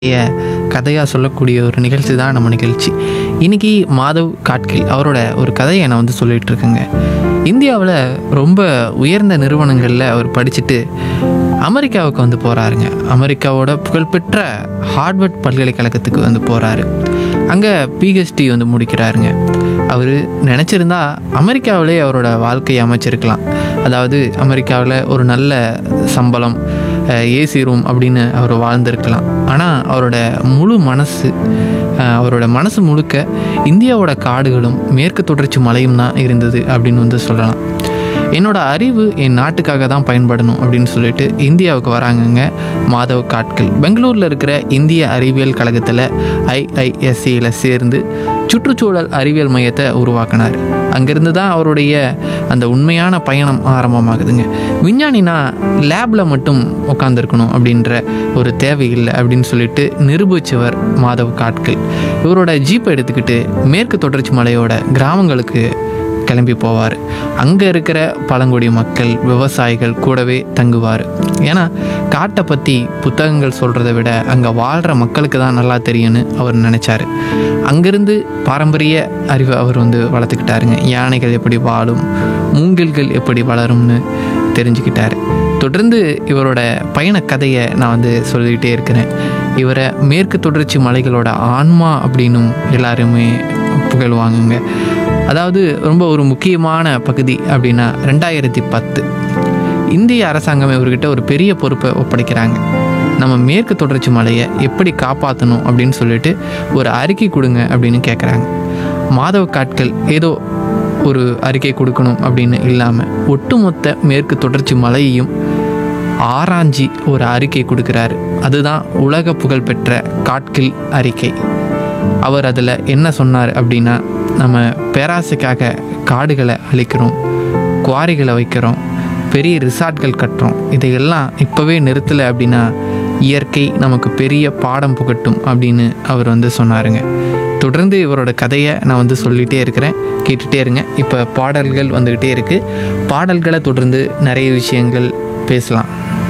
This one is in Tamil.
கதையாக சொல்லக்கூடிய ஒரு நிகழ்ச்சி தான் நம்ம நிகழ்ச்சி இன்னைக்கு மாதவ் காட்கில் அவரோட ஒரு கதையை நான் வந்து சொல்லிட்டு இருக்கேங்க இந்தியாவில் ரொம்ப உயர்ந்த நிறுவனங்களில் அவர் படிச்சுட்டு அமெரிக்காவுக்கு வந்து போகிறாருங்க அமெரிக்காவோட புகழ்பெற்ற ஹார்வர்ட் பல்கலைக்கழகத்துக்கு வந்து போகிறாரு அங்கே பிஹெச்டி வந்து முடிக்கிறாருங்க அவர் நினச்சிருந்தா அமெரிக்காவிலே அவரோட வாழ்க்கையை அமைச்சிருக்கலாம் அதாவது அமெரிக்காவில் ஒரு நல்ல சம்பளம் ஏசி ரூம் அப்படின்னு அவர் வாழ்ந்திருக்கலாம் ஆனால் அவரோட முழு மனசு அஹ், அவரோட மனசு முழுக்க இந்தியாவோட காடுகளும் மேற்கு தொடர்ச்சி மலையும் தான் இருந்தது அப்படின்னு வந்து சொல்லலாம் என்னோட அறிவு என் நாட்டுக்காக தான் பயன்படணும் அப்படின்னு சொல்லிட்டு இந்தியாவுக்கு வராங்கங்க மாதவ் காட்கல் பெங்களூரில் இருக்கிற இந்திய அறிவியல் கழகத்தில் ஐஐஎஸ்சியில் சேர்ந்து சுற்றுச்சூழல் அறிவியல் மையத்தை உருவாக்கினார் அங்கேருந்து தான் அவருடைய அந்த உண்மையான பயணம் ஆரம்பமாகுதுங்க விஞ்ஞானினா லேபில் மட்டும் உட்காந்துருக்கணும் அப்படின்ற ஒரு தேவை இல்லை அப்படின்னு சொல்லிட்டு நிரூபித்தவர் மாதவ் காட்கல் இவரோட ஜீப்பை எடுத்துக்கிட்டு மேற்கு தொடர்ச்சி மலையோட கிராமங்களுக்கு கிளம்பி போவார் அங்கே இருக்கிற பழங்குடி மக்கள் விவசாயிகள் கூடவே தங்குவார் ஏன்னா காட்டை பற்றி புத்தகங்கள் சொல்கிறத விட அங்கே வாழ்கிற மக்களுக்கு தான் நல்லா தெரியும்னு அவர் நினச்சாரு அங்கேருந்து பாரம்பரிய அறிவை அவர் வந்து வளர்த்துக்கிட்டாருங்க யானைகள் எப்படி வாழும் மூங்கில்கள் எப்படி வளரும்னு தெரிஞ்சுக்கிட்டாரு தொடர்ந்து இவரோட பயண கதையை நான் வந்து சொல்லிக்கிட்டே இருக்கிறேன் இவரை மேற்கு தொடர்ச்சி மலைகளோட ஆன்மா அப்படின்னும் எல்லாருமே புகழ்வாங்கங்க அதாவது ரொம்ப ஒரு முக்கியமான பகுதி அப்படின்னா ரெண்டாயிரத்தி பத்து இந்திய அரசாங்கம் இவர்கிட்ட ஒரு பெரிய பொறுப்பை ஒப்படைக்கிறாங்க நம்ம மேற்கு தொடர்ச்சி மலையை எப்படி காப்பாற்றணும் அப்படின்னு சொல்லிட்டு ஒரு அறிக்கை கொடுங்க அப்படின்னு கேட்குறாங்க மாதவ காட்கள் ஏதோ ஒரு அறிக்கை கொடுக்கணும் அப்படின்னு இல்லாமல் ஒட்டுமொத்த மேற்கு தொடர்ச்சி மலையையும் ஆராய்ஞ்சி ஒரு அறிக்கை கொடுக்குறாரு அதுதான் உலக புகழ்பெற்ற காட்கில் அறிக்கை அவர் அதில் என்ன சொன்னார் அப்படின்னா நம்ம பேராசைக்காக காடுகளை அழிக்கிறோம் குவாரிகளை வைக்கிறோம் பெரிய ரிசார்ட்கள் கட்டுறோம் இதையெல்லாம் இப்போவே நிறுத்தலை அப்படின்னா இயற்கை நமக்கு பெரிய பாடம் புகட்டும் அப்படின்னு அவர் வந்து சொன்னாருங்க தொடர்ந்து இவரோட கதையை நான் வந்து சொல்லிகிட்டே இருக்கிறேன் கேட்டுகிட்டே இருங்க இப்போ பாடல்கள் வந்துக்கிட்டே இருக்குது பாடல்களை தொடர்ந்து நிறைய விஷயங்கள் பேசலாம்